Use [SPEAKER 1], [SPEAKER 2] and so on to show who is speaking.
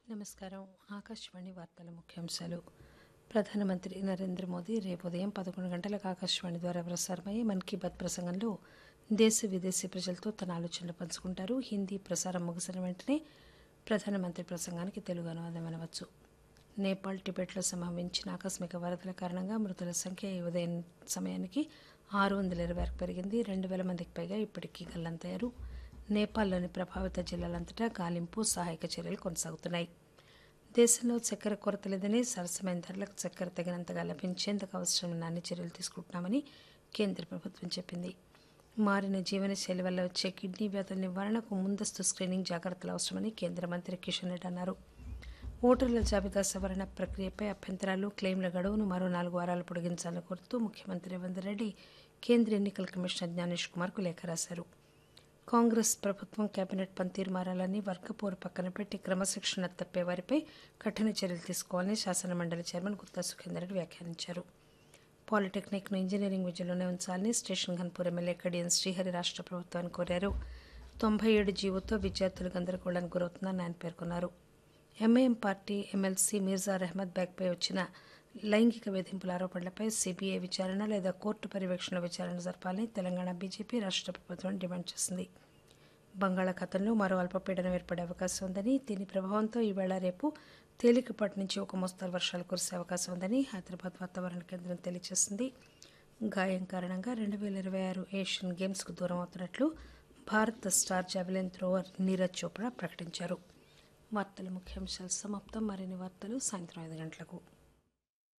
[SPEAKER 1] నమస్కారం ఆకాశవాణి వార్తల ముఖ్యాంశాలు ప్రధానమంత్రి నరేంద్ర మోదీ రేపు ఉదయం పదకొండు గంటలకు ఆకాశవాణి ద్వారా ప్రసారమయ్యే మన్ కీ బాత్ ప్రసంగంలో దేశ విదేశీ ప్రజలతో తన ఆలోచనలు పంచుకుంటారు హిందీ ప్రసారం ముగిసిన వెంటనే ప్రధానమంత్రి ప్రసంగానికి తెలుగు అనువాదం వినవచ్చు నేపాల్ టిబెట్లో సంభవించిన ఆకస్మిక వరదల కారణంగా మృతుల సంఖ్య ఈ ఉదయం సమయానికి ఆరు వందల ఇరవై వరకు పెరిగింది రెండు వేల మందికి పైగా ఇప్పటికీ గల్లంతయ్యారు నేపాల్లోని ప్రభావిత జిల్లాలంతటా గాలింపు సహాయక చర్యలు కొనసాగుతున్నాయి దేశంలో చక్కెర కొరత లేదని సరసమైన ధరలకు చక్కెర తగినంతగా లభించేందుకు అవసరమైన అన్ని చర్యలు తీసుకుంటున్నామని కేంద్ర ప్రభుత్వం చెప్పింది మారిన జీవనశైలి వల్ల వచ్చే కిడ్నీ వ్యాధుల నివారణకు ముందస్తు స్క్రీనింగ్ జాగ్రత్తలు అవసరమని కేంద్ర మంత్రి కిషన్ రెడ్డి అన్నారు ఓటర్ల జాబితా సవరణ ప్రక్రియపై అభ్యంతరాలు క్లెయిమ్ల గడువును మరో నాలుగు వారాలు పొడిగించాలని కోరుతూ ముఖ్యమంత్రి రేవంత్ రెడ్డి కేంద్ర ఎన్నికల కమిషనర్ జ్ఞానేష్ కుమార్కు లేఖ రాశారు కాంగ్రెస్ ప్రభుత్వం కేబినెట్ పనితీరు మారాలని వర్గపోరు పక్కన పెట్టి క్రమశిక్షణ తప్పే వారిపై కఠిన చర్యలు తీసుకోవాలని శాసనమండలి చైర్మన్ గుత్తా సుఖేందర్ రెడ్డి వ్యాఖ్యానించారు పాలిటెక్నిక్ను ఇంజనీరింగ్ విద్యలోనే ఉంచాలని స్టేషన్ ఘన్పూర్ ఎమ్మెల్యే కడియం శ్రీహరి రాష్ట్ర ప్రభుత్వాన్ని కోరారు తొంభై ఏడు జీవోతో విద్యార్థులు గందరగోళానికి గురవుతుందని ఆయన పేర్కొన్నారు MIM party MLC Mirza Ahmed బ్యాగ్పై వచ్చిన లైంగిక వేధింపుల ఆరోపణలపై సిబిఐ విచారణ లేదా కోర్టు పర్యవేక్షణ విచారణ జరపాలని తెలంగాణ బీజేపీ రాష్ట్ర ప్రభుత్వం డిమాండ్ చేసింది బంగాళాఖాతంలో మరో అల్పపీడనం ఏర్పడే అవకాశం ఉందని దీని ప్రభావంతో ఈవేళ రేపు తేలికపాటి నుంచి ఒక మోస్తరు వర్షాలు కురిసే అవకాశం ఉందని హైదరాబాద్ వాతావరణ కేంద్రం తెలియజేసింది గాయం కారణంగా రెండు వేల ఇరవై ఆరు ఏషియన్ గేమ్స్కు దూరం అవుతున్నట్లు భారత star javelin thrower Neeraj Chopra ప్రకటించారు వార్తల ముఖ్యాంశాలు సమాప్తం మరిన్ని వార్తలు సాయంత్రం ఐదు గంటలకు